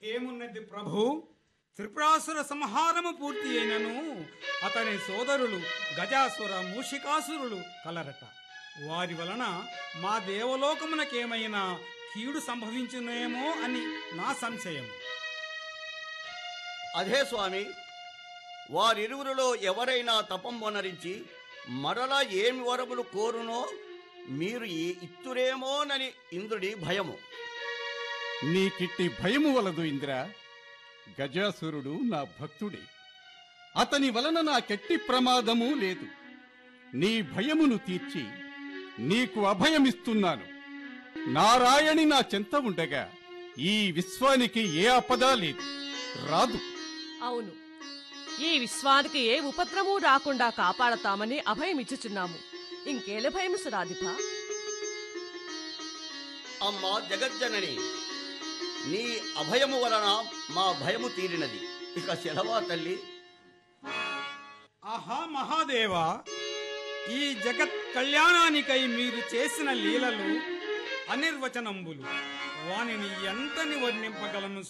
ఏమున్నది ప్రభు త్రిపురాసుర సంహారము పూర్తి అయినను అతని సోదరులు గజాసుర మూషికాసురులు కలరట వారి వలన మా దేవలోకమునకేమైనా కీడు సంభవించునేమో అని నా సంశయం అదే స్వామి వారిరువురిలో ఎవరైనా తపం వనరించి మరలా ఏమి వరములు కోరునో మీరు ఈ ఇత్తురేమోనని ఇంద్రుడి భయము నీకిట్టి భయము వలదు ఇంద్ర గజాసురుడు నా భక్తుడే అతని వలన నాకెట్టి ప్రమాదము లేదు నీ భయమును తీర్చి నీకు అభయమిస్తున్నాను నారాయణి నా చెంత ఉండగా ఈ విశ్వానికి ఏ ఆపద లేదు రాదు అవును ఈ విశ్వానికి ఏ ఉపద్రవము రాకుండా కాపాడతామని అభయమిచ్చుచున్నాము ఇంకేల భయము సురాధిప అమ్మా జగజ్జనని నీ అభయము వలన మా భయము తీరినది ఇక సెలవా తల్లి ఆహా మహాదేవా ఈ జగత్ కళ్యాణానికై మీరు చేసిన లీలలు అనిర్వచనంబులు వానిని ఎంతని వర్ణింపగలను